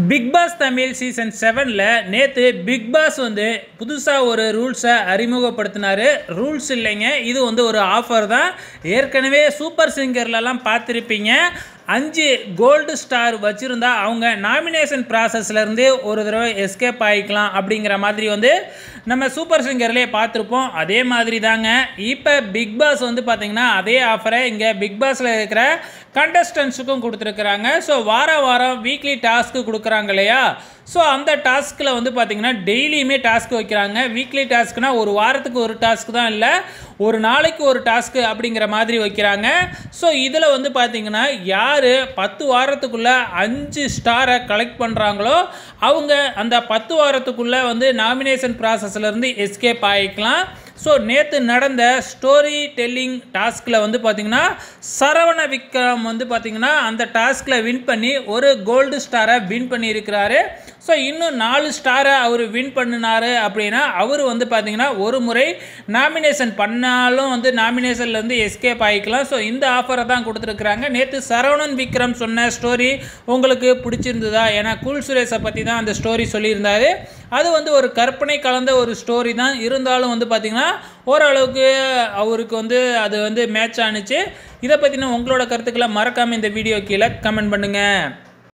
big pass Tamil season செவனில் நேற்று big pass வந்து புதுசாக ஒரு ரூல்ஸை அறிமுகப்படுத்தினாரு ரூல்ஸ் இல்லைங்க இது வந்து ஒரு ஆஃபர் தான் ஏற்கனவே சூப்பர் சிங்கர்லலாம் பார்த்துருப்பீங்க அஞ்சு கோல்டு ஸ்டார் வச்சுருந்தா அவங்க நாமினேஷன் ப்ராசஸ்லேருந்து ஒரு தடவை எஸ்கேப் ஆகிக்கலாம் அப்படிங்கிற மாதிரி வந்து நம்ம சூப்பர் சிங்கர்லேயே பார்த்துருப்போம் அதே மாதிரி தாங்க இப்போ பிக் பாஸ் வந்து பார்த்திங்கன்னா அதே ஆஃபரை இங்கே பிக் பாஸில் இருக்கிற கண்டஸ்டன்ஸுக்கும் கொடுத்துருக்குறாங்க ஸோ வார வாரம் வீக்லி டாஸ்க்கு கொடுக்குறாங்க இல்லையா ஸோ அந்த டாஸ்கில் வந்து பார்த்திங்கன்னா டெய்லியுமே டாஸ்க் வைக்கிறாங்க வீக்லி டாஸ்க்னா ஒரு வாரத்துக்கு ஒரு டாஸ்க் தான் இல்லை ஒரு நாளைக்கு ஒரு டாஸ்க்கு அப்படிங்கிற மாதிரி வைக்கிறாங்க ஸோ இதில் வந்து பார்த்திங்கன்னா யார் பத்து வாரத்துக்குள்ளே அஞ்சு ஸ்டாரை கலெக்ட் பண்ணுறாங்களோ அவங்க அந்த பத்து வாரத்துக்குள்ளே வந்து நாமினேஷன் ப்ராசஸ்லேருந்து எஸ்கேப் ஆகிக்கலாம் ஸோ நேற்று நடந்த ஸ்டோரி டெல்லிங் டாஸ்கில் வந்து பார்த்திங்கன்னா சரவண விக்ரம் வந்து பார்த்திங்கன்னா அந்த டாஸ்கில் வின் பண்ணி ஒரு கோல்டு ஸ்டாரை வின் பண்ணியிருக்கிறாரு ஸோ இன்னும் நாலு ஸ்டாரை அவர் வின் பண்ணினாரு அப்படின்னா அவர் வந்து பார்த்திங்கன்னா ஒரு முறை நாமினேஷன் பண்ணாலும் வந்து நாமினேஷன்லேருந்து எஸ்கேப் ஆகிக்கலாம் ஸோ இந்த ஆஃபரை தான் கொடுத்துருக்குறாங்க நேற்று சரவணன் விக்ரம் சொன்ன ஸ்டோரி உங்களுக்கு பிடிச்சிருந்ததா ஏன்னா கூல் சுரேஷை பற்றி தான் அந்த ஸ்டோரி சொல்லியிருந்தாரு அது வந்து ஒரு கற்பனை கலந்த ஒரு ஸ்டோரி தான் இருந்தாலும் வந்து பார்த்திங்கன்னா ஓரளவுக்கு அவருக்கு வந்து அது வந்து மேட்ச் ஆணுச்சு இதை பற்றின உங்களோட கருத்துக்களை மறக்காமல் இந்த வீடியோ கீழே கமெண்ட் பண்ணுங்கள்